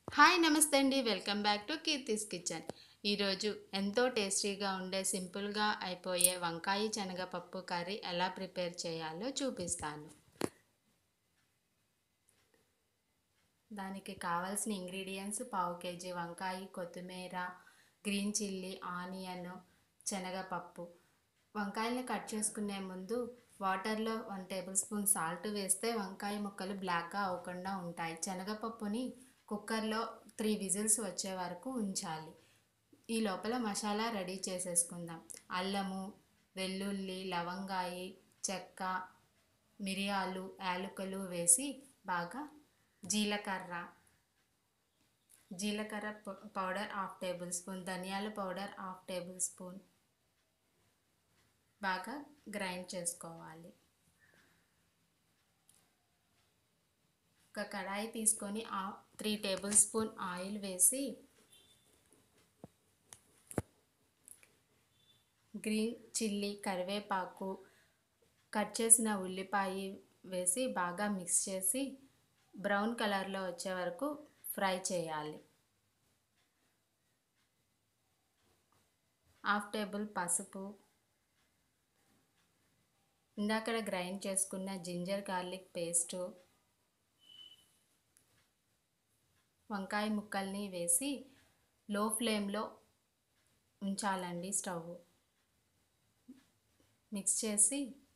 hi నమస్తే అండి welcome back to Keerthi's kitchen ఈరోజు ఎంతో టేస్టీగా ఉండే సింపుల్గా అయిపోయే వంకాయ శనగపప్పు కర్రీ ఎలా ప్రిపేర్ చేయాలో చూపిస్తాను దానికి కావాల్సిన ఇంగ్రీడియంట్స్ పావు కేజీ వంకాయ కొత్తిమీర గ్రీన్ చిల్లీ ఆనియన్ శనగపప్పు వంకాయల్ని కట్ చేసుకునే ముందు వాటర్లో వన్ టేబుల్ స్పూన్ సాల్ట్ వేస్తే వంకాయ ముక్కలు బ్లాక్గా అవ్వకుండా ఉంటాయి శనగపప్పుని కుక్కర్లో త్రీ విజిల్స్ వచ్చే వరకు ఉంచాలి ఈ లోపల మసాలా రెడీ చేసేసుకుందాం అల్లము వెల్లుల్లి లవంగాయి చెక్క మిరియాలు యాలకులు వేసి బాగా జీలకర్ర జీలకర్ర పౌడర్ హాఫ్ టేబుల్ స్పూన్ ధనియాల పౌడర్ హాఫ్ టేబుల్ స్పూన్ బాగా గ్రైండ్ చేసుకోవాలి ఒక కడాయి తీసుకొని త్రీ టేబుల్ స్పూన్ ఆయిల్ వేసి గ్రీన్ చిల్లీ కరివేపాకు కట్ చేసిన ఉల్లిపాయ వేసి బాగా మిక్స్ చేసి బ్రౌన్ కలర్లో వచ్చే వరకు ఫ్రై చేయాలి హాఫ్ టేబుల్ పసుపు ఇందాక గ్రైండ్ చేసుకున్న జింజర్ గార్లిక్ పేస్టు వంకాయ ముక్కల్ని వేసి లో ఫ్లేమ్లో ఉంచాలండి స్టవ్ మిక్స్ చేసి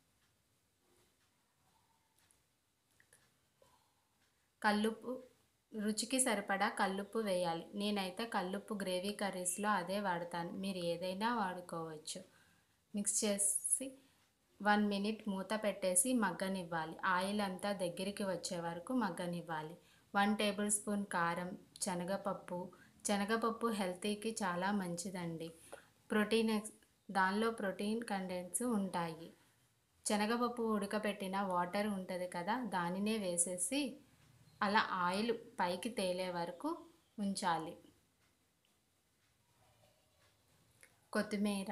కల్లుప్పు రుచికి సరిపడా కల్లుప్పు వేయాలి నేనైతే కల్లుప్పు గ్రేవీ కర్రీస్లో అదే వాడతాను మీరు ఏదైనా వాడుకోవచ్చు మిక్స్ చేసి వన్ మినిట్ మూత పెట్టేసి మగ్గనివ్వాలి ఆయిల్ అంతా దగ్గరికి వచ్చే వరకు మగ్గనివ్వాలి వన్ టేబుల్ స్పూన్ కారం శనగపప్పు శనగపప్పు హెల్తీకి చాలా మంచిదండి ప్రోటీన్ దానిలో ప్రోటీన్ కంటెంట్స్ ఉంటాయి శనగపప్పు ఉడకబెట్టిన వాటర్ ఉంటుంది కదా దానినే వేసేసి అలా ఆయిల్ పైకి తేలే వరకు ఉంచాలి కొత్తిమీర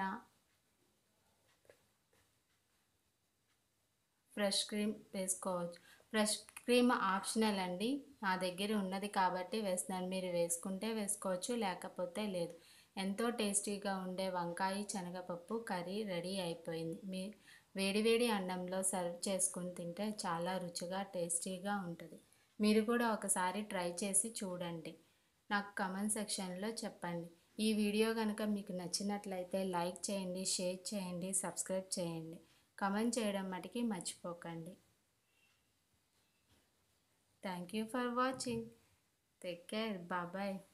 ఫ్రెష్ క్రీమ్ వేసుకోవచ్చు ఫ్రెష్ క్రీమ్ ఆప్షనల్ అండి నా దగ్గర ఉన్నది కాబట్టి వేస్తున్నాను మీరు వేసుకుంటే వేసుకోవచ్చు లేకపోతే లేదు ఎంతో టేస్టీగా ఉండే వంకాయ శనగపప్పు కర్రీ రెడీ అయిపోయింది మీ వేడివేడి అన్నంలో సర్వ్ చేసుకుని తింటే చాలా రుచిగా టేస్టీగా ఉంటుంది మీరు కూడా ఒకసారి ట్రై చేసి చూడండి నాకు కమెంట్ సెక్షన్లో చెప్పండి ఈ వీడియో కనుక మీకు నచ్చినట్లయితే లైక్ చేయండి షేర్ చేయండి సబ్స్క్రైబ్ చేయండి కమెంట్ చేయడం మటుకి మర్చిపోకండి thank you for watching take care బాబాయ్